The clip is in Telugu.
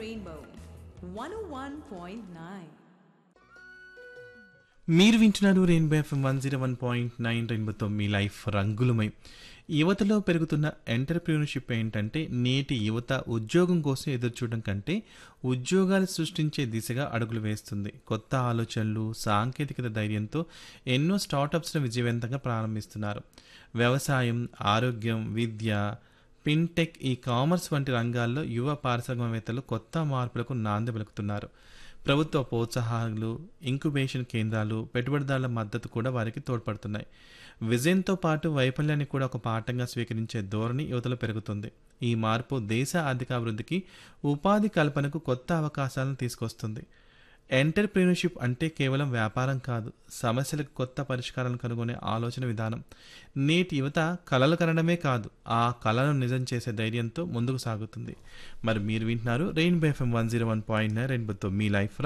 Rainbow 101.9. మీరు వింటున్నారు rainbow FM one zero one point nine రెయిన్బోతో మీ లైఫ్ రంగులమై యువతలో పెరుగుతున్న ఎంటర్ప్రీనర్షిప్ ఏంటంటే నేటి యువత ఉద్యోగం కోసం ఎదురుచూడడం కంటే ఉద్యోగాలు సృష్టించే దిశగా అడుగులు వేస్తుంది కొత్త ఆలోచనలు సాంకేతికత ధైర్యంతో ఎన్నో స్టార్టప్స్ను విజయవంతంగా ప్రారంభిస్తున్నారు వ్యవసాయం ఆరోగ్యం విద్య ఫిన్టెక్ ఈ కామర్స్ వంటి రంగాల్లో యువ పారిశ్రామికవేత్తలు కొత్త మార్పులకు నాంది పలుకుతున్నారు ప్రభుత్వ ప్రోత్సాహాలు ఇంక్యుబేషన్ కేంద్రాలు పెట్టుబడిదారుల మద్దతు కూడా వారికి తోడ్పడుతున్నాయి విజయంతో పాటు వైఫల్యాన్ని కూడా ఒక పాఠంగా స్వీకరించే ధోరణి యువతలో పెరుగుతుంది ఈ మార్పు దేశ ఆర్థికాభివృద్ధికి ఉపాధి కల్పనకు కొత్త అవకాశాలను తీసుకొస్తుంది ఎంటర్ప్రీనర్షిప్ అంటే కేవలం వ్యాపారం కాదు సమస్యలకు కొత్త పరిష్కారాలను కనుగొనే ఆలోచన విధానం నేటి యువత కలలు కనడమే కాదు ఆ కళను నిజం చేసే ధైర్యంతో ముందుకు సాగుతుంది మరి మీరు వింటున్నారు rainbow FM one zero one point nine రెయిన్బోతో మీ లైఫ్